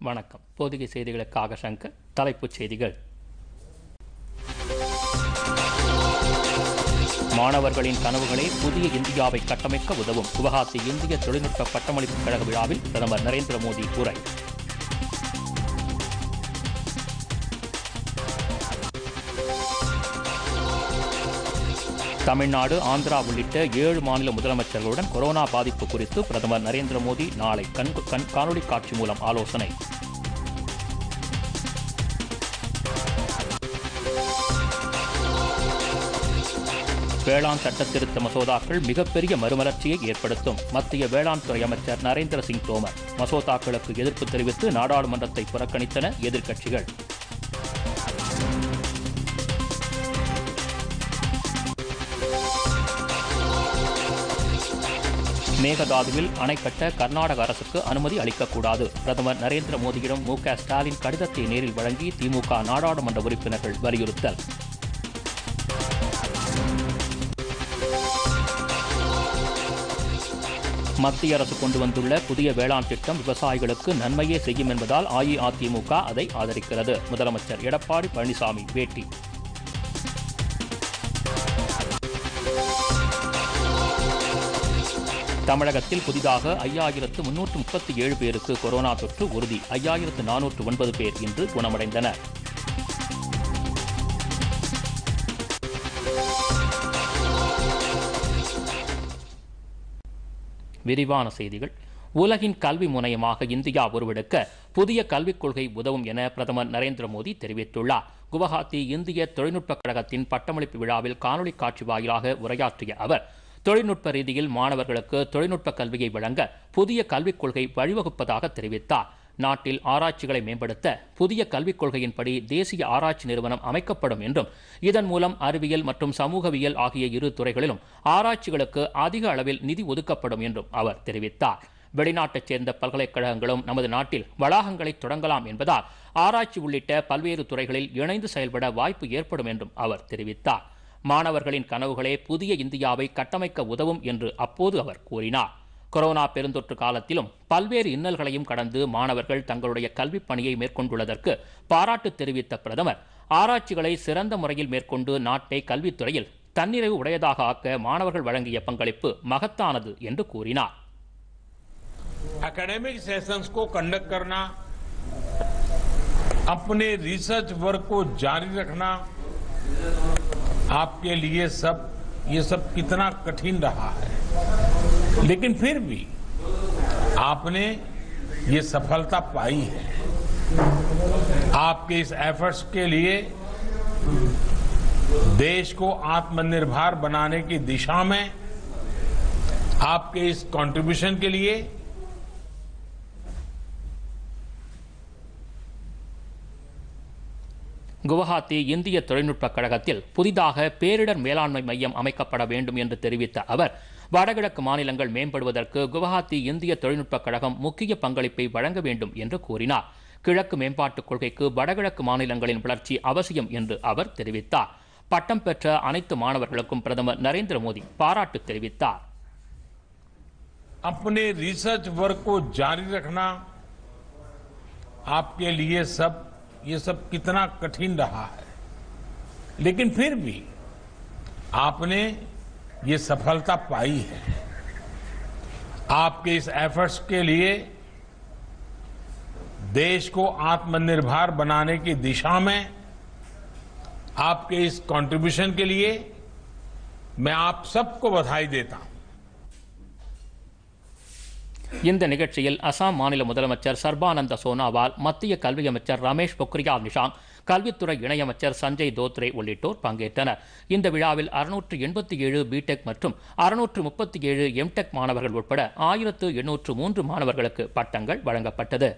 வணக்கம் பொதிகை செய்திகளுக்காக சங்கர் தலைப்புச் செய்திகள் மாணவர்களின் கனவுகளை புதிய இந்தியாவை கட்டமைக்க உதவும் குவஹாத்தி இந்திய தொழில்நுட்ப பட்டமளிப்பு கழக விழாவில் பிரதமர் நரேந்திர மோடி உரை தமிழ்நாடு ஆந்திரா உள்ளிட்ட ஏழு மாநில முதலமைச்சர்களுடன் கொரோனா பாதிப்பு குறித்து பிரதமர் நரேந்திர மோடி நாளை கண் கண் காணொலி காட்சி மூலம் ஆலோசனை வேளாண் சட்ட திருத்த மசோதாக்கள் மிகப்பெரிய மறுமலர்ச்சியை ஏற்படுத்தும் மத்திய வேளாண் துறை அமைச்சர் நரேந்திர சிங் தோமர் மசோதாக்களுக்கு எதிர்ப்பு தெரிவித்து நாடாளுமன்றத்தை புறக்கணித்தன எதிர்க்கட்சிகள் மேகதாதுவில் அணை கட்ட கர்நாடக அரசுக்கு அனுமதி அளிக்கக்கூடாது பிரதமர் நரேந்திர மோடியிடம் மு க ஸ்டாலின் கடிதத்தை நேரில் வழங்கி திமுக நாடாளுமன்ற உறுப்பினர்கள் வலியுறுத்தல் மத்திய அரசு கொண்டு வந்துள்ள புதிய வேளாண் திட்டம் விவசாயிகளுக்கு நன்மையே செய்யும் என்பதால் அஇஅதிமுக அதை ஆதரிக்கிறது முதலமைச்சர் எடப்பாடி பழனிசாமி பேட்டி தமிழகத்தில் புதிதாக ஐயாயிரத்து முன்னூற்று முப்பத்தி ஏழு பேருக்கு கொரோனா தொற்று உறுதி ஐயாயிரத்து நானூற்று ஒன்பது பேர் இன்று குணமடைந்தனர் விரிவான செய்திகள் உலகின் கல்வி முனையமாக இந்தியா உருவெடுக்க புதிய கல்விக் கொள்கை உதவும் என பிரதமர் நரேந்திர மோடி தெரிவித்துள்ளார் குவஹாத்தி இந்திய தொழில்நுட்பக் கழகத்தின் பட்டமளிப்பு விழாவில் காணொலி காட்சி வாயிலாக உரையாற்றிய அவர் தொழில்நுட்ப ரீதியில் மாணவர்களுக்கு தொழில்நுட்ப கல்வியை வழங்க புதிய கல்விக் கொள்கை வழிவகுப்பதாக தெரிவித்தார் நாட்டில் ஆராய்ச்சிகளை மேம்படுத்த புதிய கல்விக் கொள்கையின்படி தேசிய ஆராய்ச்சி நிறுவனம் அமைக்கப்படும் என்றும் இதன் மூலம் அறிவியல் மற்றும் சமூகவியல் ஆகிய இரு துறைகளிலும் ஆராய்ச்சிகளுக்கு அதிக அளவில் நிதி ஒதுக்கப்படும் என்றும் அவர் தெரிவித்தார் வெளிநாட்டைச் சேர்ந்த பல்கலைக்கழகங்களும் நமது நாட்டில் வளாகங்களை தொடங்கலாம் என்பதால் ஆராய்ச்சி உள்ளிட்ட பல்வேறு துறைகளில் இணைந்து செயல்பட வாய்ப்பு ஏற்படும் என்றும் அவர் தெரிவித்தார் மாணவர்களின் கனவுகளே புதிய இந்தியாவை கட்டமைக்க உதவும் என்று அப்போது அவர் கூறினார் கொரோனா பெருந்தொற்று காலத்திலும் பல்வேறு இன்னல்களையும் கடந்து மாணவர்கள் தங்களுடைய கல்விப் பணியை மேற்கொண்டுள்ளதற்கு பாராட்டு தெரிவித்த பிரதமர் ஆராய்ச்சிகளை சிறந்த முறையில் மேற்கொண்டு நாட்டை கல்வித்துறையில் தன்னிறைவு உடையதாக ஆக்க மாணவர்கள் வழங்கிய பங்களிப்பு மகத்தானது என்று கூறினார் एकेडमिक सेशंस को कंडक्ट करना अपने रिसर्च वर्क को जारी रखना आपके लिए सब ये सब कितना कठिन रहा है लेकिन फिर भी आपने ये सफलता पाई है आपके इस एफर्ट्स के लिए देश को आत्मनिर्भर बनाने की दिशा में आपके इस कंट्रीब्यूशन के लिए குவஹாத்தி இந்திய தொழில்நுட்பக் கழகத்தில் புதிதாக பேரிடர் மேலாண்மை மையம் அமைக்கப்பட வேண்டும் என்று தெரிவித்த அவர் வடகிழக்கு மாநிலங்கள் மேம்படுவதற்கு குவஹாத்தி இந்திய தொழில்நுட்பக் கழகம் முக்கிய பங்களிப்பை வழங்க வேண்டும் என்று கூறினார் கிழக்கு மேம்பாட்டுக் கொள்கைக்கு வடகிழக்கு மாநிலங்களின் வளர்ச்சி அவசியம் என்று அவர் தெரிவித்தார் பட்டம் பெற்ற அனைத்து மாணவர்களுக்கும் பிரதமர் நரேந்திர மோடி பாராட்டு தெரிவித்தார் अपने रिसर्च वर्क को जारी रखना आपके लिए सब ये सब कितना कठिन रहा है लेकिन फिर भी आपने ये सफलता पाई है आपके इस एफर्ट्स के लिए देश को आत्मनिर्भर बनाने की दिशा में आपके इस कंट्रीब्यूशन के लिए मैं आप सबको बधाई देता हूं இந்த நிகழ்ச்சியில் அசாம் மாநில முதலமைச்சர் சர்பானந்த சோனாவால் மத்திய கல்வி அமைச்சர் ரமேஷ் பொக்ரியால் நிஷாங்க் கல்வித்துறை இணையமைச்சர் சஞ்சய் தோத்ரே உள்ளிட்டோர் பங்கேற்றனர் இந்த விழாவில் அறுநூற்று எண்பத்தி ஏழு பிடெக் மற்றும் அறுநூற்று முப்பத்தி ஏழு எம்டெக் மாணவர்கள் உட்பட ஆயிரத்து எண்ணூற்று மூன்று மாணவர்களுக்கு பட்டங்கள் வழங்கப்பட்டது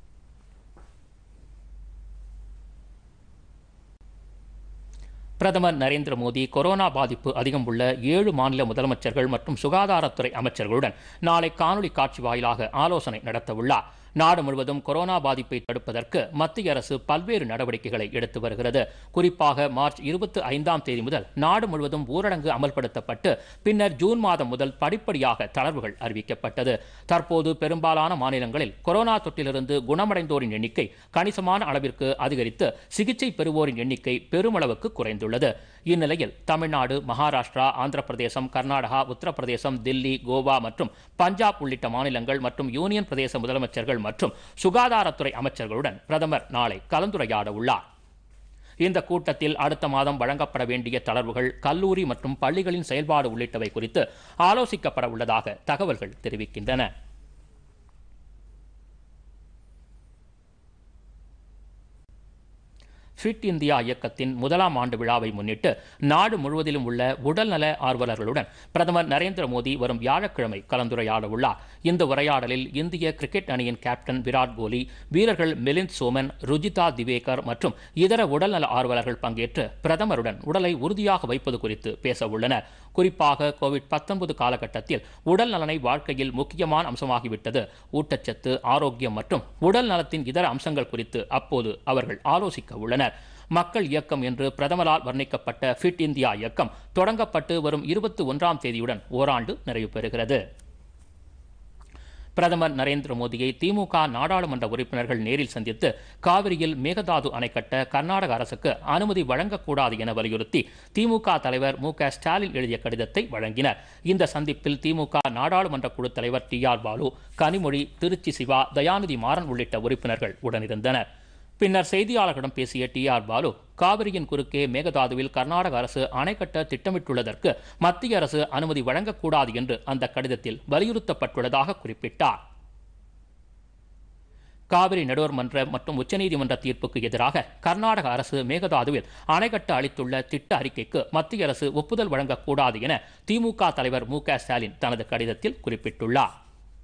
பிரதமர் நரேந்திர மோடி கொரோனா பாதிப்பு அதிகம் உள்ள ஏழு மாநில முதலமைச்சர்கள் மற்றும் சுகாதாரத்துறை அமைச்சர்களுடன் நாளை காணொலி காட்சி வாயிலாக ஆலோசனை நடத்தவுள்ளார் நாடு முழுவதும் கொரோனா பாதிப்பை தடுப்பதற்கு மத்திய அரசு பல்வேறு நடவடிக்கைகளை எடுத்து வருகிறது குறிப்பாக மார்ச் இருபத்தி ஐந்தாம் தேதி முதல் நாடு முழுவதும் ஊரடங்கு அமல்படுத்தப்பட்டு பின்னர் ஜூன் மாதம் முதல் படிப்படியாக தளர்வுகள் அறிவிக்கப்பட்டது தற்போது பெரும்பாலான மாநிலங்களில் கொரோனா தொற்றிலிருந்து குணமடைந்தோரின் எண்ணிக்கை கணிசமான அளவிற்கு அதிகரித்து சிகிச்சை பெறுவோரின் எண்ணிக்கை பெருமளவுக்கு குறைந்துள்ளது இந்நிலையில் தமிழ்நாடு மகாராஷ்டிரா ஆந்திர பிரதேசம் கர்நாடகா உத்தரப்பிரதேசம் தில்லி கோவா மற்றும் பஞ்சாப் உள்ளிட்ட மாநிலங்கள் மற்றும் யூனியன் பிரதேச முதலமைச்சர்கள் மற்றும் சுகாதாரத்துறை அமைச்சர்களுடன் பிரதமர் நாளை கலந்துரையாட உள்ளார் இந்த கூட்டத்தில் அடுத்த மாதம் வழங்கப்பட வேண்டிய தளர்வுகள் கல்லூரி மற்றும் பள்ளிகளின் செயல்பாடு உள்ளிட்டவை குறித்து ஆலோசிக்கப்பட உள்ளதாக தகவல்கள் தெரிவிக்கின்றன ஃபிட் இந்தியா இயக்கத்தின் முதலாம் ஆண்டு விழாவை முன்னிட்டு நாடு முழுவதிலும் உள்ள உடல்நல ஆர்வலர்களுடன் பிரதமர் நரேந்திர மோடி வரும் வியாழக்கிழமை கலந்துரையாட உள்ளார் இந்த உரையாடலில் இந்திய கிரிக்கெட் அணியின் கேப்டன் விராட் கோலி வீரர்கள் மிலிந்த் சோமன் ருஜிதா திவேகர் மற்றும் இதர உடல்நல ஆர்வலர்கள் பங்கேற்று பிரதமருடன் உடலை உறுதியாக வைப்பது குறித்து பேச உள்ளனர் குறிப்பாக கோவிட் 19 காலகட்டத்தில் உடல் நலனை வாழ்க்கையில் முக்கியமான அம்சமாகிவிட்டது ஊட்டச்சத்து ஆரோக்கியம் மற்றும் உடல் நலத்தின் இதர அம்சங்கள் குறித்து அப்போது அவர்கள் ஆலோசிக்க உள்ளனர் மக்கள் இயக்கம் என்று பிரதமரால் வர்ணிக்கப்பட்ட ஃபிட் இந்தியா இயக்கம் தொடங்கப்பட்டு வரும் இருபத்தி ஒன்றாம் தேதியுடன் ஓராண்டு நிறைவு பெறுகிறது பிரதமர் நரேந்திர மோடியை திமுக நாடாளுமன்ற உறுப்பினர்கள் நேரில் சந்தித்து காவிரியில் மேகதாது அணை கட்ட கர்நாடக அரசுக்கு அனுமதி வழங்கக்கூடாது என வலியுறுத்தி திமுக தலைவர் மு க ஸ்டாலின் எழுதிய கடிதத்தை வழங்கினர் இந்த சந்திப்பில் திமுக நாடாளுமன்ற குழு தலைவர் டி ஆர் பாலு கனிமொழி திருச்சி சிவா தயாநிதி மாறன் உள்ளிட்ட உறுப்பினர்கள் உடனிருந்தனர் பின்னர் செய்தியாளர்களிடம் பேசிய டி ஆர் பாலு காவிரியின் குறுக்கே மேகதாதுவில் கர்நாடக அரசு அணை கட்ட திட்டமிட்டுள்ளதற்கு மத்திய அரசு அனுமதி வழங்கக்கூடாது என்று அந்த கடிதத்தில் வலியுறுத்தப்பட்டுள்ளதாக குறிப்பிட்டார் காவிரி நடுவர் மன்ற மற்றும் உச்சநீதிமன்ற தீர்ப்புக்கு எதிராக கர்நாடக அரசு மேகதாதுவில் அணை கட்ட அளித்துள்ள திட்ட அறிக்கைக்கு மத்திய அரசு ஒப்புதல் வழங்கக்கூடாது என திமுக தலைவர் மு க ஸ்டாலின் தனது கடிதத்தில் குறிப்பிட்டுள்ளார்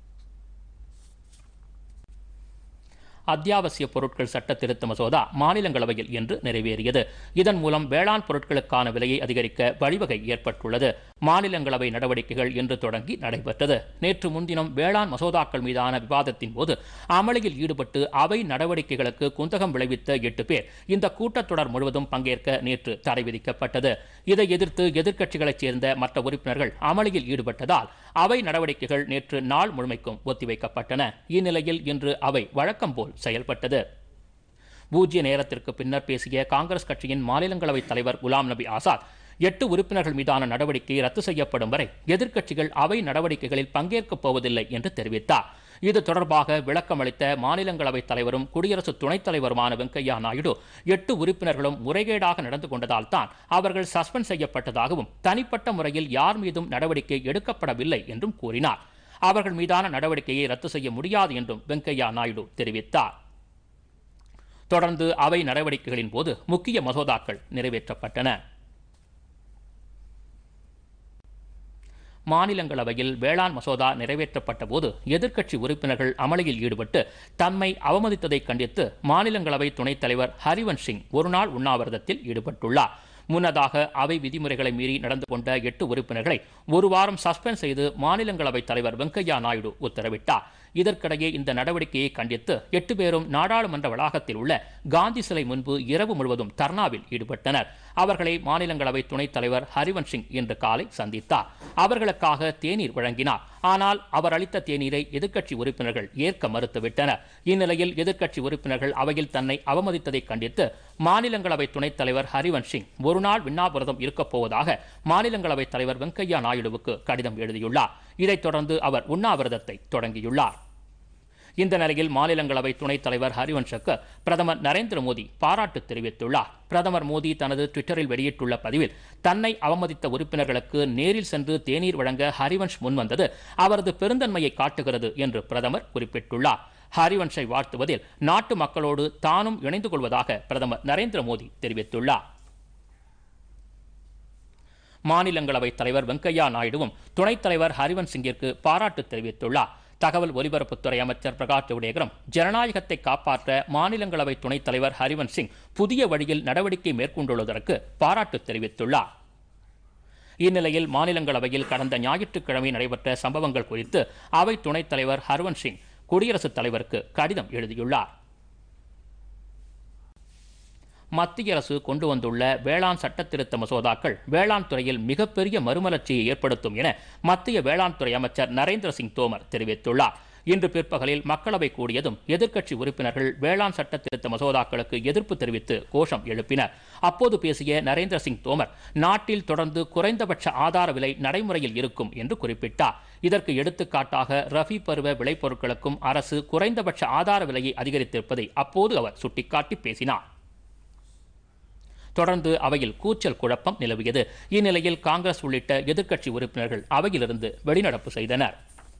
அத்தியாவசிய பொருட்கள் சட்ட திருத்த மசோதா மாநிலங்களவையில் இன்று நிறைவேறியது இதன் மூலம் வேளாண் பொருட்களுக்கான விலையை அதிகரிக்க வழிவகை ஏற்பட்டுள்ளது மாநிலங்களவை நடவடிக்கைகள் இன்று தொடங்கி நடைபெற்றது நேற்று முன்தினம் வேளாண் மசோதாக்கள் மீதான விவாதத்தின் போது அமளியில் ஈடுபட்டு அவை நடவடிக்கைகளுக்கு குந்தகம் விளைவித்த எட்டு பேர் இந்த கூட்டத்தொடர் முழுவதும் பங்கேற்க நேற்று தடை விதிக்கப்பட்டது இதை எதிர்த்து எதிர்க்கட்சிகளைச் சேர்ந்த மற்ற உறுப்பினர்கள் அமளியில் ஈடுபட்டதால் அவை நடவடிக்கைகள் நேற்று நாள் முழுமைக்கும் ஒத்திவைக்கப்பட்டன இந்நிலையில் இன்று அவை வழக்கம் போல் செயல்பட்டது பூஜ்ய நேரத்திற்கு பின்னர் பேசிய காங்கிரஸ் கட்சியின் மாநிலங்களவை தலைவர் குலாம் நபி ஆசாத் எட்டு உறுப்பினர்கள் மீதான நடவடிக்கை ரத்து செய்யப்படும் வரை எதிர்க்கட்சிகள் அவை நடவடிக்கைகளில் பங்கேற்கப் போவதில்லை என்று தெரிவித்தார் இது தொடர்பாக விளக்கம் அளித்த மாநிலங்களவை தலைவரும் குடியரசு துணைத் தலைவருமான வெங்கையா நாயுடு எட்டு உறுப்பினர்களும் முறைகேடாக நடந்து கொண்டதால் தான் அவர்கள் சஸ்பெண்ட் செய்யப்பட்டதாகவும் தனிப்பட்ட முறையில் யார் மீதும் நடவடிக்கை எடுக்கப்படவில்லை என்றும் கூறினார் அவர்கள் மீதான நடவடிக்கையை ரத்து செய்ய முடியாது என்றும் வெங்கையா நாயுடு தெரிவித்தார் தொடர்ந்து அவை நடவடிக்கைகளின் போது முக்கிய மசோதாக்கள் நிறைவேற்றப்பட்டன மாநிலங்களவையில் வேளாண் மசோதா நிறைவேற்றப்பட்ட போது எதிர்க்கட்சி உறுப்பினர்கள் அமளியில் ஈடுபட்டு தம்மை அவமதித்ததை கண்டித்து மாநிலங்களவை துணைத் தலைவர் ஹரிவன்ஷ் சிங் ஒருநாள் உண்ணாவிரதத்தில் ஈடுபட்டுள்ளார் முன்னதாக அவை விதிமுறைகளை மீறி நடந்து கொண்ட எட்டு உறுப்பினர்களை ஒரு வாரம் சஸ்பெண்ட் செய்து மாநிலங்களவை தலைவர் வெங்கையா நாயுடு உத்தரவிட்டார் இதற்கிடையே இந்த நடவடிக்கையை கண்டித்து எட்டு பேரும் நாடாளுமன்ற வளாகத்தில் உள்ள காந்தி சிலை முன்பு இரவு முழுவதும் தர்ணாவில் ஈடுபட்டனர் அவர்களை மாநிலங்களவை துணைத் தலைவர் ஹரிவன்ஷ் சிங் இன்று காலை சந்தித்தார் அவர்களுக்காக தேநீர் வழங்கினார் ஆனால் அவர் அளித்த தேநீரை எதிர்க்கட்சி உறுப்பினர்கள் ஏற்க மறுத்துவிட்டனர் இந்நிலையில் எதிர்க்கட்சி உறுப்பினர்கள் அவையில் தன்னை அவமதித்ததை கண்டித்து மாநிலங்களவை துணைத் தலைவர் ஹரிவன்ஷ் சிங் ஒருநாள் உண்ணாவிரதம் இருக்கப் போவதாக மாநிலங்களவை தலைவர் வெங்கையா நாயுடுவுக்கு கடிதம் எழுதியுள்ளார் இதைத் தொடர்ந்து அவர் உண்ணாவிரதத்தை தொடங்கியுள்ளார் இந்த நிலையில் மாநிலங்களவை துணைத் தலைவர் ஹரிவன்ஷுக்கு பிரதமர் நரேந்திர மோடி பாராட்டு தெரிவித்துள்ளார் பிரதமர் மோடி தனது ட்விட்டரில் வெளியிட்டுள்ள பதிவில் தன்னை அவமதித்த உறுப்பினர்களுக்கு நேரில் சென்று தேநீர் வழங்க ஹரிவன்ஷ் முன்வந்தது அவரது பெருந்தன்மையை காட்டுகிறது என்று பிரதமர் குறிப்பிட்டுள்ளார் ஹரிவன்ஷை வாழ்த்துவதில் நாட்டு மக்களோடு தானும் இணைந்து கொள்வதாக பிரதமர் நரேந்திர மோடி தெரிவித்துள்ளார் மாநிலங்களவை தலைவர் வெங்கையா நாயுடுவும் துணைத் தலைவர் ஹரிவன்ஷ் சிங்கிற்கு பாராட்டு தெரிவித்துள்ளார் தகவல் ஒலிபரப்புத்துறை அமைச்சர் பிரகாஷ் ஜவடேகரும் ஜனநாயகத்தை காப்பாற்ற மாநிலங்களவை துணைத் தலைவர் ஹரிவன்ஷ் சிங் புதிய வழியில் நடவடிக்கை மேற்கொண்டுள்ளதற்கு பாராட்டு தெரிவித்துள்ளார் இந்நிலையில் மாநிலங்களவையில் கடந்த ஞாயிற்றுக்கிழமை நடைபெற்ற சம்பவங்கள் குறித்து அவை துணைத் தலைவர் ஹர்வன்ஷ் சிங் குடியரசுத் தலைவருக்கு கடிதம் எழுதியுள்ளார் மத்திய அரசு கொண்டு வந்துள்ள வேளாண் சட்ட திருத்த மசோதாக்கள் வேளாண் துறையில் மிகப்பெரிய மறுமலர்ச்சியை ஏற்படுத்தும் என மத்திய வேளாண் துறை அமைச்சர் நரேந்திர சிங் தோமர் தெரிவித்துள்ளார் இன்று பிற்பகலில் மக்களவை கூடியதும் எதிர்க்கட்சி உறுப்பினர்கள் வேளாண் சட்ட திருத்த மசோதாக்களுக்கு எதிர்ப்பு தெரிவித்து கோஷம் எழுப்பினர் அப்போது பேசிய நரேந்திர சிங் தோமர் நாட்டில் தொடர்ந்து குறைந்தபட்ச ஆதார விலை நடைமுறையில் இருக்கும் என்று குறிப்பிட்டார் இதற்கு எடுத்துக்காட்டாக ரபி பருவ விளைபொருட்களுக்கும் அரசு குறைந்தபட்ச ஆதார விலையை அதிகரித்திருப்பதை அப்போது அவர் சுட்டிக்காட்டி பேசினார் தொடர்ந்து அவையில் கூச்சல் குழப்பம் நிலவியது இந்நிலையில் காங்கிரஸ் உள்ளிட்ட எதிர்க்கட்சி உறுப்பினர்கள் அவையிலிருந்து வெளிநடப்பு செய்தனர்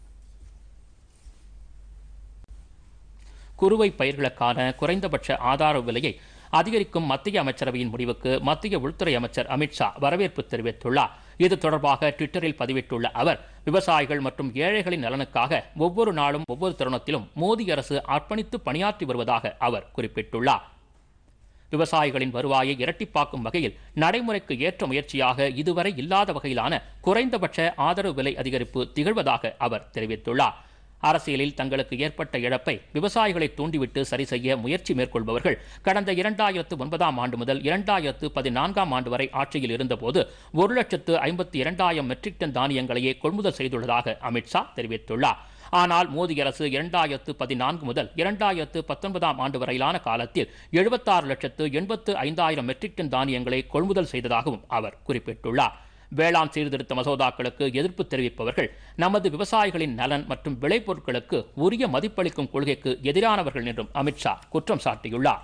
குறுவை பயிர்களுக்கான குறைந்தபட்ச ஆதார விலையை அதிகரிக்கும் மத்திய அமைச்சரவையின் முடிவுக்கு மத்திய உள்துறை அமைச்சர் அமித்ஷா வரவேற்பு தெரிவித்துள்ளார் இது தொடர்பாக ட்விட்டரில் பதிவிட்டுள்ள அவர் விவசாயிகள் மற்றும் ஏழைகளின் நலனுக்காக ஒவ்வொரு நாளும் ஒவ்வொரு தருணத்திலும் மோடி அரசு அர்ப்பணித்து பணியாற்றி வருவதாக அவர் குறிப்பிட்டுள்ளார் விவசாயிகளின் வருவாயை இரட்டிப்பாக்கும் வகையில் நடைமுறைக்கு ஏற்ற முயற்சியாக இதுவரை இல்லாத வகையிலான குறைந்தபட்ச ஆதரவு விலை அதிகரிப்பு திகழ்வதாக அவர் தெரிவித்துள்ளார் அரசியலில் தங்களுக்கு ஏற்பட்ட இழப்பை விவசாயிகளை தூண்டிவிட்டு சரி செய்ய முயற்சி மேற்கொள்பவர்கள் கடந்த இரண்டாயிரத்து ஒன்பதாம் ஆண்டு முதல் இரண்டாயிரத்து பதினான்காம் ஆண்டு வரை ஆட்சியில் இருந்தபோது ஒரு லட்சத்து ஐம்பத்தி இரண்டாயிரம் மெட்ரிக் டன் தானியங்களையே கொள்முதல் செய்துள்ளதாக அமித்ஷா தெரிவித்துள்ளார் ஆனால் மோடி அரசு இரண்டாயிரத்து பதினான்கு முதல் இரண்டாயிரத்து பத்தொன்பதாம் ஆண்டு வரையிலான காலத்தில் எழுபத்தாறு லட்சத்து எண்பத்து ஐந்தாயிரம் மெட்ரிக் டன் தானியங்களை கொள்முதல் செய்ததாகவும் அவர் குறிப்பிட்டுள்ளார் வேளாண் சீர்திருத்த மசோதாக்களுக்கு எதிர்ப்பு தெரிவிப்பவர்கள் நமது விவசாயிகளின் நலன் மற்றும் விளைபொருட்களுக்கு உரிய மதிப்பளிக்கும் கொள்கைக்கு எதிரானவர்கள் என்றும் அமித்ஷா குற்றம் சாட்டியுள்ளார்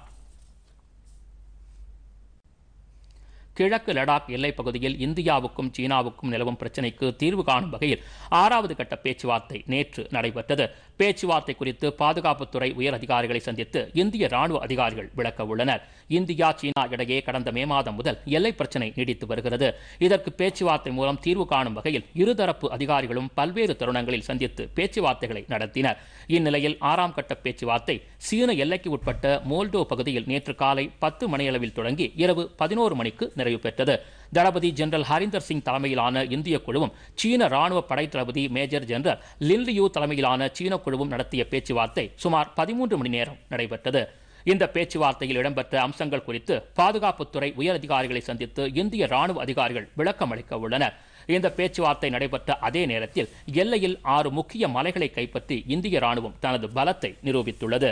கிழக்கு லடாக் எல்லைப் பகுதியில் இந்தியாவுக்கும் சீனாவுக்கும் நிலவும் பிரச்சினைக்கு தீர்வு காணும் வகையில் ஆறாவது கட்ட பேச்சுவார்த்தை நேற்று நடைபெற்றது பேச்சுவார்த்தை குறித்து பாதுகாப்புத்துறை உயர் அதிகாரிகளை சந்தித்து இந்திய ராணுவ அதிகாரிகள் விளக்க உள்ளனர் இந்தியா சீனா இடையே கடந்த மே மாதம் முதல் எல்லை பிரச்சினை நீடித்து வருகிறது இதற்கு பேச்சுவார்த்தை மூலம் தீர்வு காணும் வகையில் இருதரப்பு அதிகாரிகளும் பல்வேறு தருணங்களில் சந்தித்து பேச்சுவார்த்தைகளை நடத்தினர் இந்நிலையில் ஆறாம் கட்ட பேச்சுவார்த்தை சீன எல்லைக்கு உட்பட்ட மோல்டோ பகுதியில் நேற்று காலை பத்து மணியளவில் தொடங்கி இரவு பதினோரு மணிக்கு நிறைவு பெற்றது தளபதி ஜெனரல் ஹரிந்தர் சிங் தலைமையிலான இந்திய குழுவும் சீன ராணுவ படை தளபதி மேஜர் ஜெனரல் லின்லியூ தலைமையிலான சீன குழுவும் நடத்திய பேச்சுவார்த்தை சுமார் பதிமூன்று மணி நேரம் நடைபெற்றது இந்த பேச்சுவார்த்தையில் இடம்பெற்ற அம்சங்கள் குறித்து பாதுகாப்புத்துறை உயர் அதிகாரிகளை சந்தித்து இந்திய ராணுவ அதிகாரிகள் விளக்கம் அளிக்க உள்ளனர் இந்த பேச்சுவார்த்தை நடைபெற்ற அதே நேரத்தில் எல்லையில் ஆறு முக்கிய மலைகளை கைப்பற்றி இந்திய ராணுவம் தனது பலத்தை நிரூபித்துள்ளது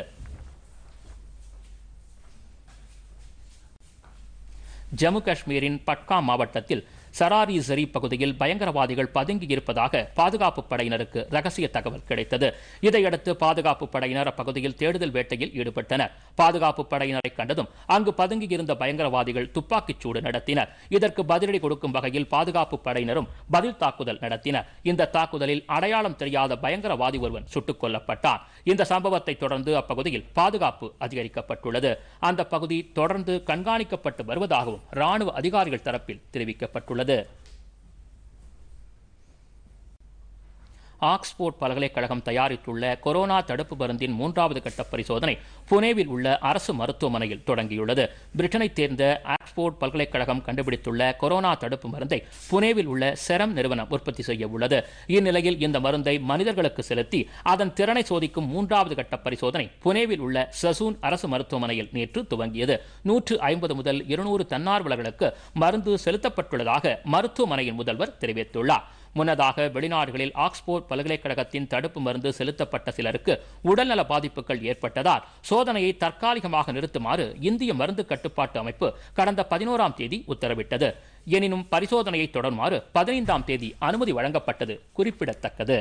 ஜம்மு காஷ்மீரின் பட்காம் மாவட்டத்தில் சராரி ஜரி பகுதியில் பயங்கரவாதிகள் பதுங்கி இருப்பதாக பாதுகாப்பு படையினருக்கு ரகசிய தகவல் கிடைத்தது இதையடுத்து பாதுகாப்பு படையினர் அப்பகுதியில் தேடுதல் வேட்டையில் ஈடுபட்டனர் பாதுகாப்பு படையினரை கண்டதும் அங்கு பதுங்கியிருந்த பயங்கரவாதிகள் துப்பாக்கிச் சூடு நடத்தினர் இதற்கு பதிலடி கொடுக்கும் வகையில் பாதுகாப்பு படையினரும் பதில் தாக்குதல் நடத்தினர் இந்த தாக்குதலில் அடையாளம் தெரியாத பயங்கரவாதி ஒருவன் சுட்டுக் கொல்லப்பட்டான் இந்த சம்பவத்தை தொடர்ந்து அப்பகுதியில் பாதுகாப்பு அதிகரிக்கப்பட்டுள்ளது அந்த பகுதி தொடர்ந்து கண்காணிக்கப்பட்டு வருவதாகவும் ராணுவ அதிகாரிகள் தரப்பில் தெரிவிக்கப்பட்டுள்ளது ஆக்ஸ்போர்ட் பல்கலைக்கழகம் தயாரித்துள்ள கொரோனா தடுப்பு மருந்தின் மூன்றாவது கட்ட பரிசோதனை புனேவில் உள்ள அரசு மருத்துவமனையில் தொடங்கியுள்ளது பிரிட்டனைச் சேர்ந்த ஆக்ஸ்போர்ட் பல்கலைக்கழகம் கண்டுபிடித்துள்ள கொரோனா தடுப்பு மருந்தை புனேவில் உள்ள செரம் நிறுவனம் உற்பத்தி செய்ய உள்ளது இந்நிலையில் இந்த மருந்தை மனிதர்களுக்கு செலுத்தி அதன் திறனை சோதிக்கும் மூன்றாவது கட்ட பரிசோதனை புனேவில் உள்ள சசூன் அரசு மருத்துவமனையில் நேற்று துவங்கியது நூற்று ஐம்பது முதல் இருநூறு தன்னார்வலர்களுக்கு மருந்து செலுத்தப்பட்டுள்ளதாக மருத்துவமனையின் முதல்வர் தெரிவித்துள்ளார் முன்னதாக வெளிநாடுகளில் ஆக்ஸ்போர்ட் பல்கலைக்கழகத்தின் தடுப்பு மருந்து செலுத்தப்பட்ட சிலருக்கு உடல்நல பாதிப்புகள் ஏற்பட்டதால் சோதனையை தற்காலிகமாக நிறுத்துமாறு இந்திய மருந்து கட்டுப்பாட்டு அமைப்பு கடந்த பதினோராம் தேதி உத்தரவிட்டது எனினும் பரிசோதனையை தொடருமாறு பதினைந்தாம் தேதி அனுமதி வழங்கப்பட்டது குறிப்பிடத்தக்கது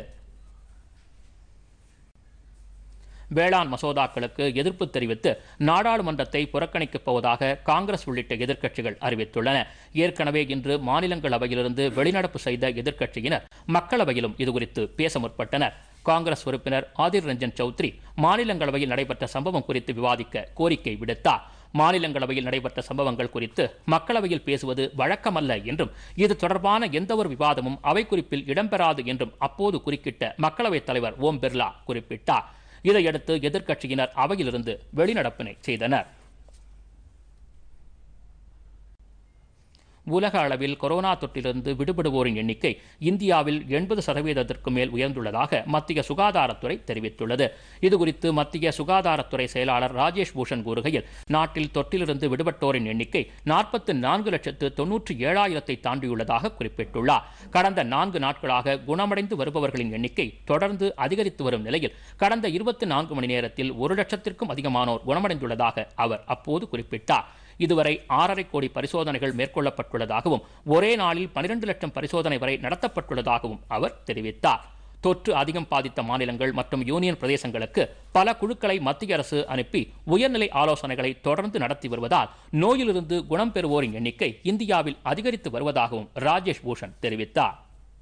வேளாண் மசோதாக்களுக்கு எதிர்ப்பு தெரிவித்து நாடாளுமன்றத்தை புறக்கணிக்கப் போவதாக காங்கிரஸ் உள்ளிட்ட எதிர்க்கட்சிகள் அறிவித்துள்ளன ஏற்கனவே இன்று மாநிலங்களவையிலிருந்து வெளிநடப்பு செய்த எதிர்க்கட்சியினர் மக்களவையிலும் இதுகுறித்து பேச முற்பட்டனர் காங்கிரஸ் உறுப்பினர் ஆதிர் ரஞ்சன் சௌத்ரி மாநிலங்களவையில் நடைபெற்ற சம்பவம் குறித்து விவாதிக்க கோரிக்கை விடுத்தார் மாநிலங்களவையில் நடைபெற்ற சம்பவங்கள் குறித்து மக்களவையில் பேசுவது வழக்கமல்ல என்றும் இது தொடர்பான எந்தவொரு விவாதமும் அவை குறிப்பில் இடம்பெறாது என்றும் அப்போது குறுக்கிட்ட மக்களவைத் தலைவர் ஓம் பிர்லா குறிப்பிட்டார் இதையடுத்து எதிர்க்கட்சியினர் அவையிலிருந்து வெளிநடப்பினை செய்தனர் உலக அளவில் கொரோனா தொற்றிலிருந்து விடுபடுவோரின் எண்ணிக்கை இந்தியாவில் எண்பது சதவீதத்திற்கு மேல் உயர்ந்துள்ளதாக மத்திய சுகாதாரத்துறை தெரிவித்துள்ளது இதுகுறித்து மத்திய சுகாதாரத்துறை செயலாளர் ராஜேஷ் பூஷன் கூறுகையில் நாட்டில் தொற்றிலிருந்து விடுபட்டோரின் எண்ணிக்கை நாற்பத்து நான்கு லட்சத்து தொன்னூற்றி ஏழாயிரத்தை தாண்டியுள்ளதாக குறிப்பிட்டுள்ளார் கடந்த நான்கு நாட்களாக குணமடைந்து வருபவர்களின் எண்ணிக்கை தொடர்ந்து அதிகரித்து வரும் நிலையில் கடந்த இருபத்தி நான்கு மணி நேரத்தில் ஒரு லட்சத்திற்கும் அதிகமானோர் குணமடைந்துள்ளதாக அவர் அப்போது குறிப்பிட்டார் இதுவரை ஆறரை கோடி பரிசோதனைகள் மேற்கொள்ளப்பட்டுள்ளதாகவும் ஒரே நாளில் பனிரெண்டு லட்சம் பரிசோதனை வரை நடத்தப்பட்டுள்ளதாகவும் அவர் தெரிவித்தார் தொற்று அதிகம் பாதித்த மாநிலங்கள் மற்றும் யூனியன் பிரதேசங்களுக்கு பல குழுக்களை மத்திய அரசு அனுப்பி உயர்நிலை ஆலோசனைகளை தொடர்ந்து நடத்தி வருவதால் நோயிலிருந்து குணம் பெறுவோரின் எண்ணிக்கை இந்தியாவில் அதிகரித்து வருவதாகவும் ராஜேஷ் பூஷன் தெரிவித்தார்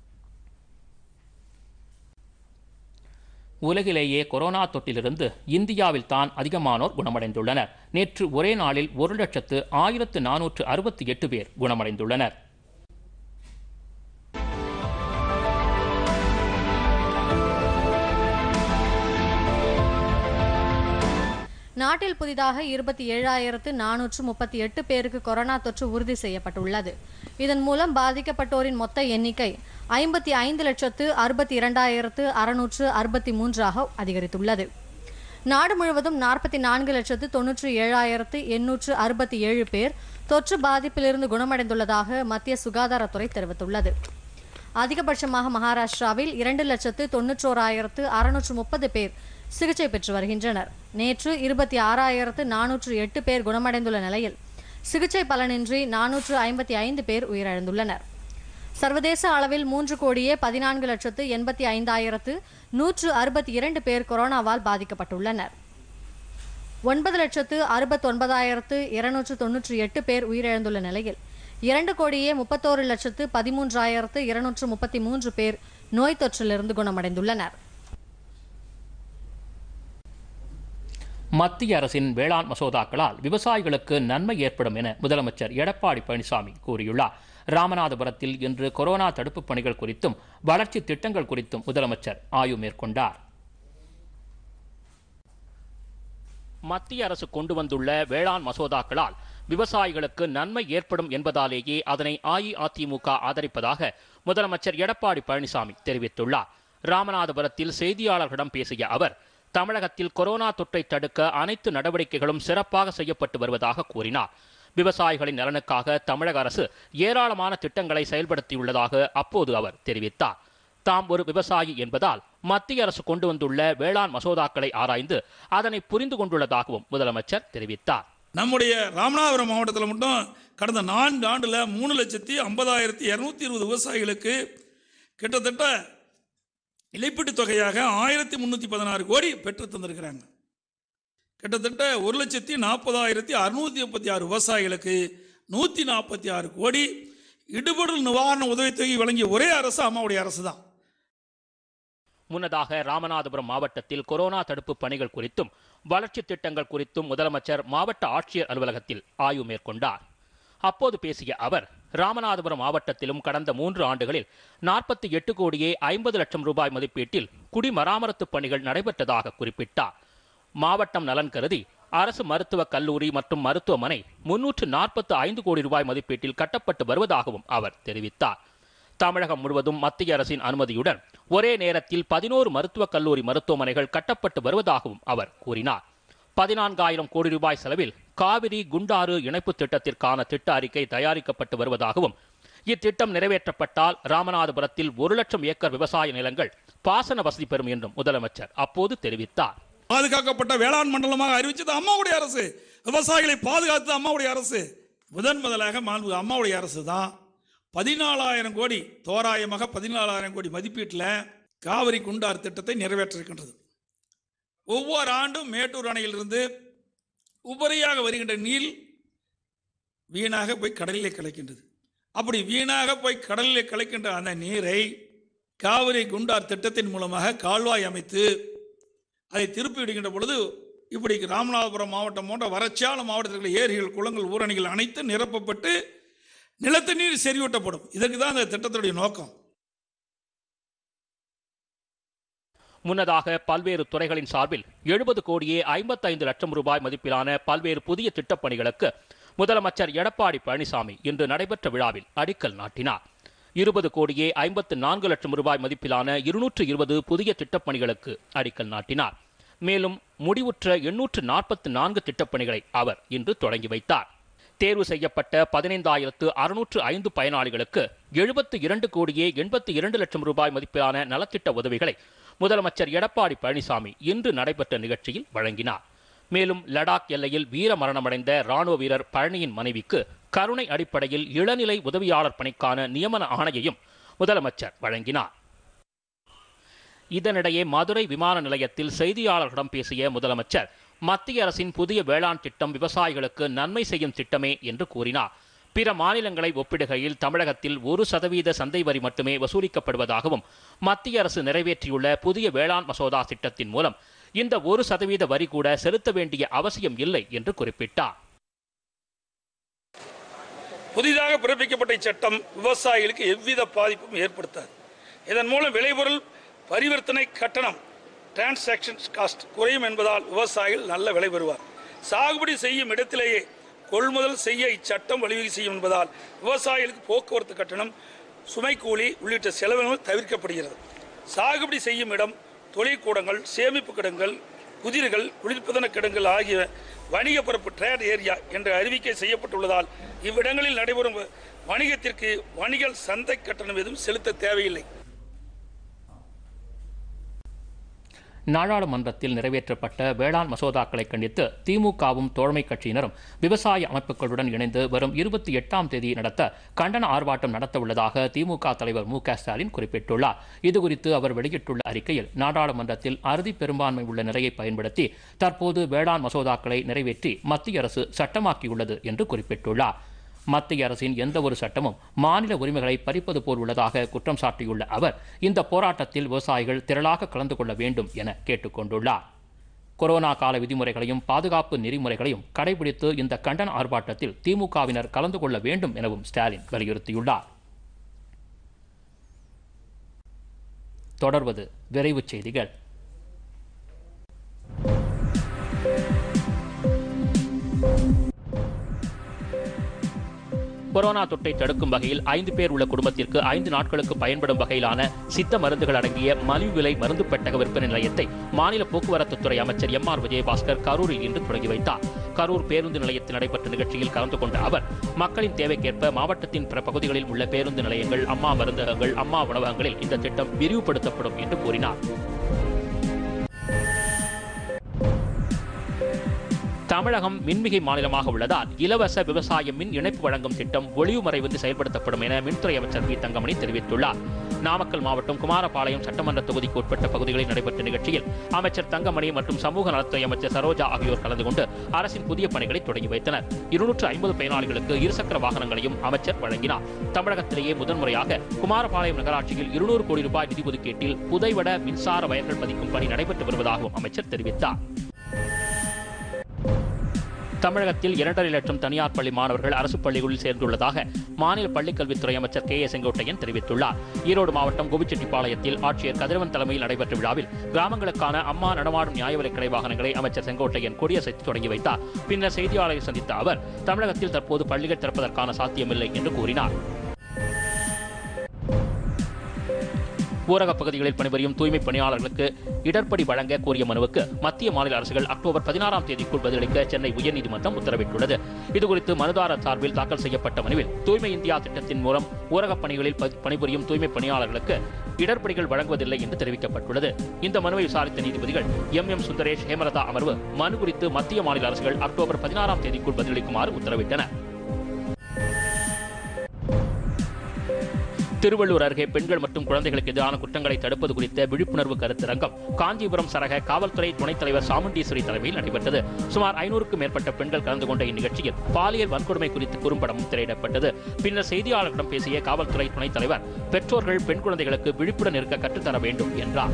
உலகிலேயே கொரோனா தொற்றிலிருந்து இந்தியாவில் தான் அதிகமானோர் குணமடைந்துள்ளனர் நேற்று ஒரே நாளில் ஒரு லட்சத்து ஆயிரத்து நானூற்று அறுபத்தி எட்டு பேர் குணமடைந்துள்ளனர் நாட்டில் புதிதாக இருபத்தி ஏழாயிரத்து நானூற்று முப்பத்தி எட்டு பேருக்கு கொரோனா தொற்று உறுதி செய்யப்பட்டுள்ளது இதன் மூலம் பாதிக்கப்பட்டோரின் மொத்த எண்ணிக்கை ஐம்பத்தி ஐந்து லட்சத்து அறுபத்தி இரண்டாயிரத்து அறுநூற்று அறுபத்தி மூன்றாக அதிகரித்துள்ளது நாடு முழுவதும் நாற்பத்தி நான்கு லட்சத்து தொன்னூற்றி ஏழாயிரத்து எண்ணூற்று அறுபத்தி ஏழு பேர் தொற்று பாதிப்பிலிருந்து குணமடைந்துள்ளதாக மத்திய சுகாதாரத்துறை தெரிவித்துள்ளது அதிகபட்சமாக மகாராஷ்டிராவில் இரண்டு லட்சத்து தொன்னூற்றோராயிரத்து அறுநூற்று முப்பது பேர் சிகிச்சை பெற்று வருகின்றனர் நேற்று இருபத்தி ஆறாயிரத்து நானூற்று எட்டு பேர் குணமடைந்துள்ள நிலையில் சிகிச்சை பலனின்றி நானூற்று ஐம்பத்தி ஐந்து பேர் உயிரிழந்துள்ளனர் சர்வதேச அளவில் மூன்று கோடியே பதினான்கு லட்சத்து எண்பத்தி ஐந்தாயிரத்து நூற்று அறுபத்தி இரண்டு பேர் கொரோனாவால் பாதிக்கப்பட்டுள்ளனர் ஒன்பது லட்சத்து அறுபத்தொன்பதாயிரத்து இருநூற்று தொன்னூற்றி எட்டு பேர் உயிரிழந்துள்ள நிலையில் இரண்டு கோடியே முப்பத்தோரு லட்சத்து பதிமூன்றாயிரத்து இருநூற்று முப்பத்தி மூன்று பேர் நோய் தொற்றிலிருந்து குணமடைந்துள்ளனர் மத்திய அரசின் வேளாண் மசோதாக்களால் விவசாயிகளுக்கு நன்மை ஏற்படும் என முதலமைச்சர் எடப்பாடி பழனிசாமி கூறியுள்ளார் ராமநாதபுரத்தில் இன்று கொரோனா தடுப்புப் பணிகள் குறித்தும் வளர்ச்சி திட்டங்கள் குறித்தும் முதலமைச்சர் ஆய்வு மேற்கொண்டார் மத்திய அரசு கொண்டு வந்துள்ள வேளாண் மசோதாக்களால் விவசாயிகளுக்கு நன்மை ஏற்படும் என்பதாலேயே அதனை அஇஅதிமுக ஆதரிப்பதாக முதலமைச்சர் எடப்பாடி பழனிசாமி தெரிவித்துள்ளார் ராமநாதபுரத்தில் செய்தியாளர்களிடம் பேசிய அவர் தமிழகத்தில் கொரோனா தொற்றை தடுக்க அனைத்து நடவடிக்கைகளும் சிறப்பாக செய்யப்பட்டு வருவதாக கூறினார் விவசாயிகளின் நலனுக்காக தமிழக அரசு ஏராளமான திட்டங்களை செயல்படுத்தியுள்ளதாக அப்போது அவர் தெரிவித்தார் தாம் ஒரு விவசாயி என்பதால் மத்திய அரசு கொண்டு வந்துள்ள வேளாண் மசோதாக்களை ஆராய்ந்து அதனை புரிந்து கொண்டுள்ளதாகவும் முதலமைச்சர் தெரிவித்தார் நம்முடைய ராமநாதபுரம் மாவட்டத்தில் மட்டும் கடந்த நான்கு ஆண்டில் மூணு லட்சத்தி ஐம்பதாயிரத்தி இரநூத்தி இருபது விவசாயிகளுக்கு கிட்டத்தட்ட இழப்பீட்டுத் தொகையாக ஆயிரத்தி முந்நூற்றி பதினாறு கோடி பெற்று தந்திருக்கிறாங்க கிட்டத்தட்ட ஒரு லட்சத்தி நாற்பதாயிரத்தி அறுநூற்றி முப்பத்தி ஆறு விவசாயிகளுக்கு நூற்றி நாற்பத்தி ஆறு கோடி இடுபொருள் நிவாரண உதவித்தொகை வழங்கிய ஒரே அரசு அம்மாவுடைய அரசு தான் முன்னதாக ராமநாதபுரம் மாவட்டத்தில் கொரோனா தடுப்பு பணிகள் குறித்தும் வளர்ச்சி திட்டங்கள் குறித்தும் முதலமைச்சர் மாவட்ட ஆட்சியர் அலுவலகத்தில் ஆய்வு மேற்கொண்டார் அப்போது பேசிய அவர் ராமநாதபுரம் மாவட்டத்திலும் கடந்த மூன்று ஆண்டுகளில் நாற்பத்தி எட்டு கோடியே ஐம்பது லட்சம் ரூபாய் மதிப்பீட்டில் குடிமராமத்து பணிகள் நடைபெற்றதாக குறிப்பிட்டார் மாவட்டம் நலன் கருதி அரசு மருத்துவக் கல்லூரி மற்றும் மருத்துவமனை முன்னூற்று நாற்பத்து ஐந்து கோடி ரூபாய் மதிப்பீட்டில் கட்டப்பட்டு வருவதாகவும் அவர் தெரிவித்தார் தமிழகம் முழுவதும் மத்திய அரசின் அனுமதியுடன் ஒரே நேரத்தில் பதினோரு மருத்துவக் கல்லூரி மருத்துவமனைகள் கட்டப்பட்டு வருவதாகவும் அவர் கூறினார் பதினான்காயிரம் கோடி ரூபாய் செலவில் காவிரி குண்டாறு இணைப்பு திட்டத்திற்கான திட்ட அறிக்கை தயாரிக்கப்பட்டு வருவதாகவும் இத்திட்டம் நிறைவேற்றப்பட்டால் ராமநாதபுரத்தில் ஒரு லட்சம் ஏக்கர் விவசாய நிலங்கள் பாசன வசதி பெறும் என்றும் முதலமைச்சர் அப்போது தெரிவித்தார் பாதுகாக்கப்பட்ட வேளாண் மண்டலமாக அறிவிச்சது அம்மாவுடைய அரசு விவசாயிகளை பாதுகாத்தது அம்மாவுடைய அரசு முதன் முதலாக மாண்பு அம்மாவுடைய அரசு தான் பதினாலாயிரம் கோடி தோராயமாக பதினாலாயிரம் கோடி மதிப்பீட்டில் காவிரி குண்டார் திட்டத்தை நிறைவேற்றிருக்கின்றது ஒவ்வொரு ஆண்டும் மேட்டூர் அணையிலிருந்து உபரியாக வருகின்ற நீர் வீணாக போய் கடலிலே கலக்கின்றது அப்படி வீணாக போய் கடலிலே கலக்கின்ற அந்த நீரை காவிரி குண்டார் திட்டத்தின் மூலமாக கால்வாய் அமைத்து அதை திருப்பி விடுகின்ற பொழுது இப்படி ராமநாதபுரம் மாவட்டம் போன்ற வறட்சியான மாவட்டத்தில் உள்ள ஏரிகள் குளங்கள் ஊரணிகள் அனைத்து நிரப்பப்பட்டு நிலத்து நீர் செறிவூட்டப்படும் இதற்கு தான் அந்த திட்டத்துடைய நோக்கம் முன்னதாக பல்வேறு துறைகளின் சார்பில் எழுபது கோடியே ஐம்பத்தைந்து லட்சம் ரூபாய் மதிப்பிலான பல்வேறு புதிய திட்டப்பணிகளுக்கு முதலமைச்சர் எடப்பாடி பழனிசாமி இன்று நடைபெற்ற விழாவில் அடிக்கல் நாட்டினார் இருபது கோடியே ஐம்பத்து நான்கு லட்சம் ரூபாய் மதிப்பிலான இருநூற்று இருபது புதிய திட்டப்பணிகளுக்கு அடிக்கல் நாட்டினார் மேலும் முடிவுற்ற எண்ணூற்று நாற்பத்து நான்கு திட்டப்பணிகளை அவர் இன்று தொடங்கி வைத்தார் தேர்வு செய்யப்பட்ட பதினைந்தாயிரத்து அறுநூற்று ஐந்து பயனாளிகளுக்கு எழுபத்து இரண்டு கோடியே எண்பத்தி இரண்டு லட்சம் ரூபாய் மதிப்பிலான நலத்திட்ட உதவிகளை முதலமைச்சர் எடப்பாடி பழனிசாமி இன்று நடைபெற்ற நிகழ்ச்சியில் வழங்கினார் மேலும் லடாக் எல்லையில் வீர மரணமடைந்த ராணுவ வீரர் பழனியின் மனைவிக்கு கருணை அடிப்படையில் இளநிலை உதவியாளர் பணிக்கான நியமன ஆணையையும் முதலமைச்சர் வழங்கினார் இதனிடையே மதுரை விமான நிலையத்தில் செய்தியாளர்களிடம் பேசிய முதலமைச்சர் மத்திய அரசின் புதிய வேளாண் திட்டம் விவசாயிகளுக்கு நன்மை செய்யும் திட்டமே என்று கூறினார் பிற மாநிலங்களை ஒப்பிடுகையில் தமிழகத்தில் ஒரு சதவீத சந்தை வரி மட்டுமே வசூலிக்கப்படுவதாகவும் மத்திய அரசு நிறைவேற்றியுள்ள புதிய வேளாண் மசோதா திட்டத்தின் மூலம் இந்த ஒரு சதவீத வரி கூட செலுத்த வேண்டிய அவசியம் இல்லை என்று குறிப்பிட்டார் புதிதாக பிறப்பிக்கப்பட்ட இச்சட்டம் விவசாயிகளுக்கு எவ்வித பாதிப்பும் ஏற்படுத்தாது இதன் மூலம் விளைபொருள் பரிவர்த்தனை கட்டணம் டிரான்சாக்ஷன் காஸ்ட் குறையும் என்பதால் விவசாயிகள் நல்ல விலை பெறுவார் சாகுபடி செய்யும் இடத்திலேயே கொள்முதல் செய்ய இச்சட்டம் வழிவகை செய்யும் என்பதால் விவசாயிகளுக்கு போக்குவரத்து கட்டணம் சுமை கூலி உள்ளிட்ட செலவுகள் தவிர்க்கப்படுகிறது சாகுபடி செய்யும் இடம் தொழிற்கூடங்கள் சேமிப்பு கிடங்கள் குதிர்கள் குளிர்பதன கிடங்கள் ஆகிய வணிக பரப்பு ட்ரேட் ஏரியா என்று அறிவிக்கை செய்யப்பட்டுள்ளதால் இவ்விடங்களில் நடைபெறும் வணிகத்திற்கு வணிக சந்தை கட்டணம் எதுவும் செலுத்த தேவையில்லை நாடாளுமன்றத்தில் நிறைவேற்றப்பட்ட வேளாண் மசோதாக்களை கண்டித்து திமுகவும் தோழமை கட்சியினரும் விவசாய அமைப்புகளுடன் இணைந்து வரும் இருபத்தி எட்டாம் தேதி நடத்த கண்டன ஆர்ப்பாட்டம் நடத்த உள்ளதாக திமுக தலைவர் மு க ஸ்டாலின் குறிப்பிட்டுள்ளார் இதுகுறித்து அவர் வெளியிட்டுள்ள அறிக்கையில் நாடாளுமன்றத்தில் அறுதி பெரும்பான்மை உள்ள நிலையை பயன்படுத்தி தற்போது வேளாண் மசோதாக்களை நிறைவேற்றி மத்திய அரசு சட்டமாக்கியுள்ளது என்று குறிப்பிட்டுள்ளார் மத்திய அரசின் எந்த ஒரு சட்டமும் மாநில உரிமைகளை பறிப்பது போல் உள்ளதாக குற்றம் சாட்டியுள்ள அவர் இந்த போராட்டத்தில் விவசாயிகள் திரளாக கலந்து கொள்ள வேண்டும் என கேட்டுக்கொண்டுள்ளார் கொரோனா கால விதிமுறைகளையும் பாதுகாப்பு நெறிமுறைகளையும் கடைபிடித்து இந்த கண்டன ஆர்ப்பாட்டத்தில் திமுகவினர் கலந்து கொள்ள வேண்டும் எனவும் ஸ்டாலின் வலியுறுத்தியுள்ளார் தொடர்வது விரைவுச் செய்திகள் கொரோனா தொற்றை தடுக்கும் வகையில் ஐந்து பேர் உள்ள குடும்பத்திற்கு ஐந்து நாட்களுக்கு பயன்படும் வகையிலான சித்த மருந்துகள் அடங்கிய மலிவு விலை மருந்து பெட்டக விற்பனை நிலையத்தை மாநில போக்குவரத்துத்துறை அமைச்சர் எம் ஆர் விஜயபாஸ்கர் கரூரில் இன்று தொடங்கி வைத்தார் கரூர் பேருந்து நிலையத்தில் நடைபெற்ற நிகழ்ச்சியில் கலந்து கொண்ட அவர் மக்களின் தேவைக்கேற்ப மாவட்டத்தின் பிற பகுதிகளில் உள்ள பேருந்து நிலையங்கள் அம்மா மருந்தகங்கள் அம்மா உணவகங்களில் இந்த திட்டம் விரிவுபடுத்தப்படும் என்று கூறினார் தமிழகம் மின்மிகை மாநிலமாக உள்ளதால் இலவச விவசாய மின் இணைப்பு வழங்கும் திட்டம் ஒளிவு மறைவின்றி செயல்படுத்தப்படும் என மின்துறை அமைச்சர் வி தங்கமணி தெரிவித்துள்ளார் நாமக்கல் மாவட்டம் குமாரபாளையம் சட்டமன்ற தொகுதிக்கு உட்பட்ட பகுதிகளில் நடைபெற்ற நிகழ்ச்சியில் அமைச்சர் தங்கமணி மற்றும் சமூக நலத்துறை அமைச்சர் சரோஜா ஆகியோர் கலந்து கொண்டு அரசின் புதிய பணிகளை தொடங்கி வைத்தனர் இருநூற்று ஐம்பது பயனாளிகளுக்கு இருசக்கர வாகனங்களையும் அமைச்சர் வழங்கினார் தமிழகத்திலேயே முதன்முறையாக குமாரபாளையம் நகராட்சியில் இருநூறு கோடி ரூபாய் நிதி ஒதுக்கீட்டில் புதைவட மின்சார வயர்கள் பதிக்கும் பணி நடைபெற்று வருவதாகவும் அமைச்சர் தெரிவித்தார் தமிழகத்தில் இரண்டரை லட்சம் தனியார் பள்ளி மாணவர்கள் அரசு பள்ளிகளில் சேர்ந்துள்ளதாக மாநில பள்ளிக்கல்வித்துறை அமைச்சர் கே ஏ செங்கோட்டையன் தெரிவித்துள்ளார் ஈரோடு மாவட்டம் கோபிச்செட்டிப்பாளையத்தில் ஆட்சியர் கதிரவன் தலைமையில் நடைபெற்ற விழாவில் கிராமங்களுக்கான அம்மா நடமாடும் நியாய விலைக்கடை வாகனங்களை அமைச்சர் செங்கோட்டையன் கொடியசைத்து தொடங்கி வைத்தார் பின்னர் செய்தியாளரை சந்தித்த அவர் தமிழகத்தில் தற்போது பள்ளிகள் திறப்பதற்கான சாத்தியமில்லை என்று கூறினார் ஊரகப் பகுதிகளில் பணிபுரியும் தூய்மை பணியாளர்களுக்கு இடர்படி வழங்க கோரிய மனுவுக்கு மத்திய மாநில அரசுகள் அக்டோபர் பதினாறாம் தேதிக்குள் பதிலளிக்க சென்னை உயர்நீதிமன்றம் உத்தரவிட்டுள்ளது இதுகுறித்து மனுதாரர் சார்பில் தாக்கல் செய்யப்பட்ட மனுவில் தூய்மை இந்தியா திட்டத்தின் மூலம் ஊரகப் பணிகளில் ப- பணிபுரியும் தூய்மை பணியாளர்களுக்கு இடர்படிகள் வழங்குவதில்லை என்று தெரிவிக்கப்பட்டுள்ளது இந்த மனுவை விசாரித்த நீதிபதிகள் எம் எம் சுந்தரேஷ் ஹேமலதா அமர்வு மனு குறித்து மத்திய மாநில அரசுகள் அக்டோபர் பதினாறாம் தேதிக்குள் பதிலளிக்குமாறு உத்தரவிட்டனர் திருவள்ளூர் அருகே பெண்கள் மற்றும் குழந்தைகளுக்கு எதிரான குற்றங்களை தடுப்பது குறித்த விழிப்புணர்வு கருத்தரங்கம் காஞ்சிபுரம் சரக காவல்துறை துணைத் தலைவர் சாமுண்டீஸ்வரி தலைமையில் நடைபெற்றது சுமார் ஐநூறுக்கும் மேற்பட்ட பெண்கள் கலந்து கொண்ட இந்நிகழ்ச்சியில் பாலியல் வன்கொடுமை குறித்து குறும்படமும் திரையிடப்பட்டது பின்னர் செய்தியாளர்களிடம் பேசிய காவல்துறை துணைத் தலைவர் பெற்றோர்கள் பெண் குழந்தைகளுக்கு விழிப்புடன் இருக்க கற்றுத்தர வேண்டும் என்றார்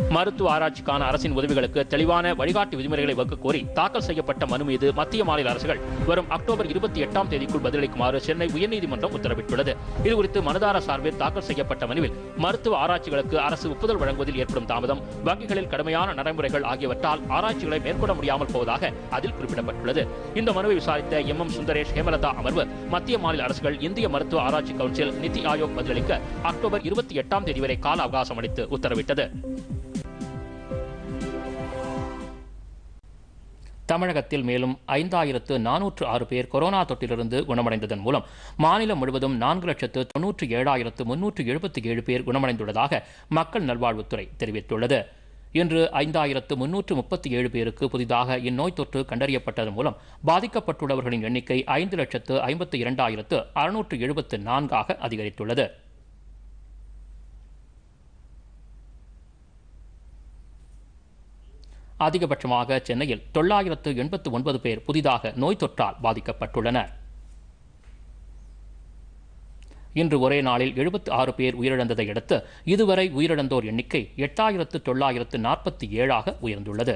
மருத்துவ ஆராய்ச்சிக்கான அரசின் உதவிகளுக்கு தெளிவான வழிகாட்டு விதிமுறைகளை வகுக்க கோரி தாக்கல் செய்யப்பட்ட மனு மீது மத்திய மாநில அரசுகள் வரும் அக்டோபர் இருபத்தி எட்டாம் தேதிக்குள் பதிலளிக்குமாறு சென்னை உயர்நீதிமன்றம் உத்தரவிட்டுள்ளது இதுகுறித்து மனுதாரர் சார்பில் தாக்கல் செய்யப்பட்ட மனுவில் மருத்துவ ஆராய்ச்சிகளுக்கு அரசு ஒப்புதல் வழங்குவதில் ஏற்படும் தாமதம் வங்கிகளில் கடுமையான நடைமுறைகள் ஆகியவற்றால் ஆராய்ச்சிகளை மேற்கொள்ள முடியாமல் போவதாக அதில் குறிப்பிடப்பட்டுள்ளது இந்த மனுவை விசாரித்த எம் எம் சுந்தரேஷ் ஹேமலதா அமர்வு மத்திய மாநில அரசுகள் இந்திய மருத்துவ ஆராய்ச்சி கவுன்சில் நிதி ஆயோக் பதிலளிக்க அக்டோபர் இருபத்தி எட்டாம் தேதி வரை கால அவகாசம் அளித்து உத்தரவிட்டது தமிழகத்தில் மேலும் ஐந்தாயிரத்து நானூற்று ஆறு பேர் கொரோனா தொற்றிலிருந்து குணமடைந்ததன் மூலம் மாநிலம் முழுவதும் நான்கு லட்சத்து தொன்னூற்றி ஏழாயிரத்து முன்னூற்று எழுபத்தி ஏழு பேர் குணமடைந்துள்ளதாக மக்கள் நல்வாழ்வுத்துறை தெரிவித்துள்ளது இன்று ஐந்தாயிரத்து முன்னூற்று முப்பத்தி ஏழு பேருக்கு புதிதாக இந்நோய் தொற்று கண்டறியப்பட்டதன் மூலம் பாதிக்கப்பட்டுள்ளவர்களின் எண்ணிக்கை ஐந்து லட்சத்து ஐம்பத்து இரண்டாயிரத்து அறுநூற்று எழுபத்து நான்காக அதிகரித்துள்ளது அதிகபட்சமாக சென்னையில் தொள்ளாயிரத்து எண்பத்து ஒன்பது பேர் புதிதாக நோய் தொற்றால் பாதிக்கப்பட்டுள்ளனர் இன்று ஒரே நாளில் எழுபத்து ஆறு பேர் உயிரிழந்ததை அடுத்து இதுவரை உயிரிழந்தோர் எண்ணிக்கை எட்டாயிரத்து தொள்ளாயிரத்து நாற்பத்தி ஏழாக உயர்ந்துள்ளது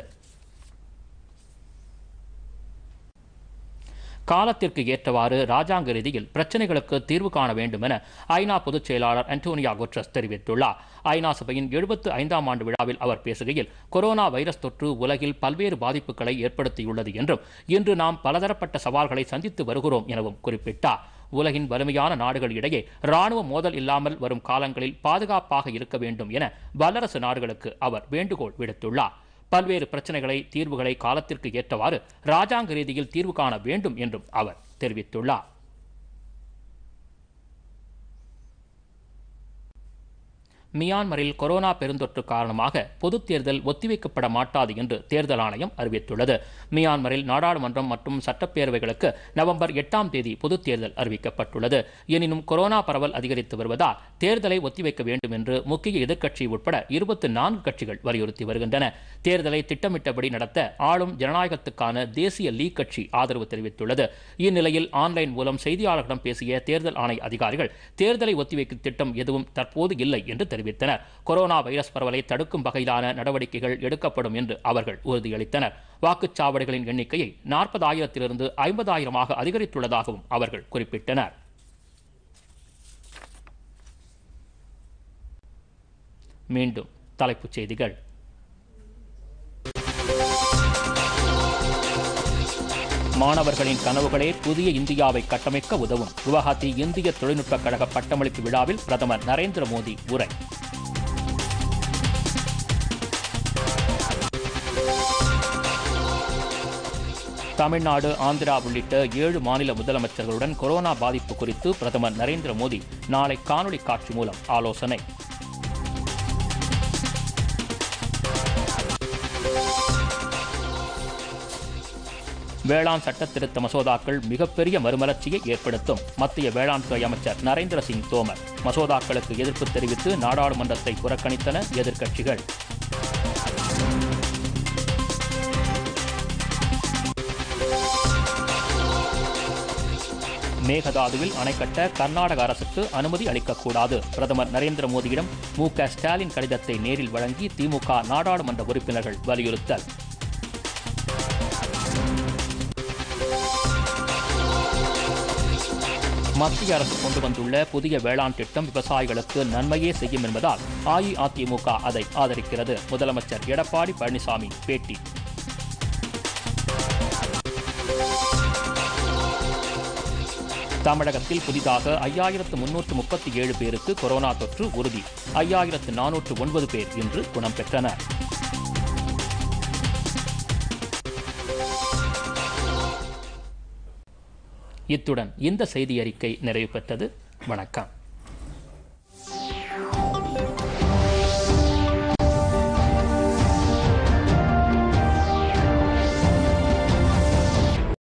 காலத்திற்கு ஏற்றவாறு ராஜாங்க ரீதியில் பிரச்சனைகளுக்கு தீர்வு காண வேண்டும் என ஐநா பொதுச் செயலாளர் அன்டோனியா குட்ரஸ் தெரிவித்துள்ளார் ஐநா சபையின் எழுபத்து ஐந்தாம் ஆண்டு விழாவில் அவர் பேசுகையில் கொரோனா வைரஸ் தொற்று உலகில் பல்வேறு பாதிப்புகளை ஏற்படுத்தியுள்ளது என்றும் இன்று நாம் பலதரப்பட்ட சவால்களை சந்தித்து வருகிறோம் எனவும் குறிப்பிட்டார் உலகின் வலிமையான நாடுகள் இடையே ராணுவ மோதல் இல்லாமல் வரும் காலங்களில் பாதுகாப்பாக இருக்க வேண்டும் என வல்லரசு நாடுகளுக்கு அவர் வேண்டுகோள் விடுத்துள்ளார் பல்வேறு பிரச்சனைகளை தீர்வுகளை காலத்திற்கு ஏற்றவாறு ராஜாங்க ரீதியில் தீர்வு காண வேண்டும் என்றும் அவர் தெரிவித்துள்ளார் மியான்மரில் கொரோனா பெருந்தொற்று காரணமாக பொதுத் தேர்தல் ஒத்திவைக்கப்பட மாட்டாது என்று தேர்தல் ஆணையம் அறிவித்துள்ளது மியான்மரில் நாடாளுமன்றம் மற்றும் சட்டப்பேரவைகளுக்கு நவம்பர் எட்டாம் தேதி பொதுத் தேர்தல் அறிவிக்கப்பட்டுள்ளது எனினும் கொரோனா பரவல் அதிகரித்து வருவதால் தேர்தலை ஒத்திவைக்க வேண்டும் என்று முக்கிய எதிர்க்கட்சி உட்பட இருபத்தி நான்கு கட்சிகள் வலியுறுத்தி வருகின்றன தேர்தலை திட்டமிட்டபடி நடத்த ஆளும் ஜனநாயகத்துக்கான தேசிய லீக் கட்சி ஆதரவு தெரிவித்துள்ளது இந்நிலையில் ஆன்லைன் மூலம் செய்தியாளர்களிடம் பேசிய தேர்தல் ஆணைய அதிகாரிகள் தேர்தலை ஒத்திவைக்கும் திட்டம் எதுவும் தற்போது இல்லை என்று தெரிவித்தனர் தெரிவித்தனர் கொரோனா வைரஸ் பரவலை தடுக்கும் வகையிலான நடவடிக்கைகள் எடுக்கப்படும் என்று அவர்கள் உறுதியளித்தனர் வாக்குச்சாவடிகளின் எண்ணிக்கையை நாற்பதாயிரத்திலிருந்து ஐம்பதாயிரமாக அதிகரித்துள்ளதாகவும் அவர்கள் குறிப்பிட்டனர் மீண்டும் தலைப்புச் செய்திகள் மாணவர்களின் கனவுகளே புதிய இந்தியாவை கட்டமைக்க உதவும் குவஹாத்தி இந்திய தொழில்நுட்ப கழக பட்டமளிப்பு விழாவில் பிரதமர் நரேந்திர மோடி உரை தமிழ்நாடு ஆந்திரா உள்ளிட்ட ஏழு மாநில முதலமைச்சர்களுடன் கொரோனா பாதிப்பு குறித்து பிரதமர் நரேந்திர மோடி நாளை காணொலி காட்சி மூலம் ஆலோசனை வேளாண் சட்ட திருத்த மசோதாக்கள் மிகப்பெரிய மறுமலர்ச்சியை ஏற்படுத்தும் மத்திய வேளாண் துறை அமைச்சர் நரேந்திர சிங் தோமர் மசோதாக்களுக்கு எதிர்ப்பு தெரிவித்து நாடாளுமன்றத்தை புறக்கணித்தன எதிர்க்கட்சிகள் மேகதாதுவில் அணை கட்ட கர்நாடக அரசுக்கு அனுமதி அளிக்கக்கூடாது பிரதமர் நரேந்திர மோடியிடம் மு க ஸ்டாலின் கடிதத்தை நேரில் வழங்கி திமுக நாடாளுமன்ற உறுப்பினர்கள் வலியுறுத்தல் மத்திய அரசு கொண்டு வந்துள்ள புதிய வேளாண் திட்டம் விவசாயிகளுக்கு நன்மையே செய்யும் என்பதால் அஇஅதிமுக அதை ஆதரிக்கிறது முதலமைச்சர் எடப்பாடி பழனிசாமி பேட்டி தமிழகத்தில் புதிதாக ஐயாயிரத்து முன்னூற்று முப்பத்தி ஏழு பேருக்கு கொரோனா தொற்று உறுதி ஐயாயிரத்து நானூற்று ஒன்பது பேர் இன்று குணம் பெற்றனர் இத்துடன் இந்த செய்தி அறிக்கை நிறைவு பெற்றது வணக்கம்